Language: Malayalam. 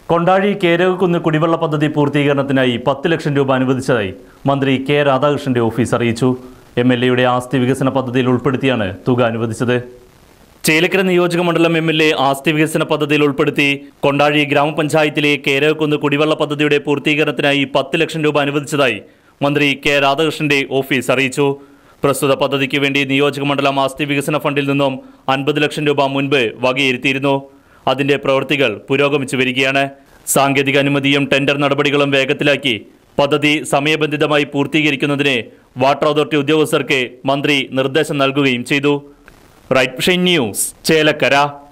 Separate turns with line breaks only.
കൊണ്ടാഴി കേരകുന്ന് കുടിവെള്ള പദ്ധതി പൂർത്തീകരണത്തിനായി പത്ത് ലക്ഷം രൂപ അനുവദിച്ചതായി മന്ത്രി കെ രാധാകൃഷ്ണന്റെ ഓഫീസ് അറിയിച്ചു എം എൽ എയുടെ ആസ്തി വികസന പദ്ധതിയിൽ ഉൾപ്പെടുത്തിയാണ് തുക അനുവദിച്ചത് ചേലക്കര നിയോജക മണ്ഡലം എം എൽ എ ആസ്തി വികസന പദ്ധതിയിൽ ഉൾപ്പെടുത്തി കൊണ്ടാഴി ഗ്രാമപഞ്ചായത്തിലെ കേരകുന്ന് കുടിവെള്ള പദ്ധതിയുടെ പൂർത്തീകരണത്തിനായി പത്ത് ലക്ഷം രൂപ അനുവദിച്ചതായി മന്ത്രി കെ രാധാകൃഷ്ണന്റെ ഓഫീസ് അറിയിച്ചു പ്രസ്തുത പദ്ധതിക്ക് വേണ്ടി നിയോജക മണ്ഡലം ആസ്തി വികസന ഫണ്ടിൽ നിന്നും അൻപത് ലക്ഷം രൂപ മുൻപ് വകയിരുത്തിയിരുന്നു അതിന്റെ പ്രവൃത്തികൾ പുരോഗമിച്ചു വരികയാണ് സാങ്കേതിക അനുമതിയും ടെൻഡർ നടപടികളും വേഗത്തിലാക്കി പദ്ധതി സമയബന്ധിതമായി പൂർത്തീകരിക്കുന്നതിന് വാട്ടർ അതോറിറ്റി ഉദ്യോഗസ്ഥർക്ക് മന്ത്രി നിർദ്ദേശം നൽകുകയും ചെയ്തു റൈറ്റ് വിഷൻ ന്യൂസ് ചേലക്കര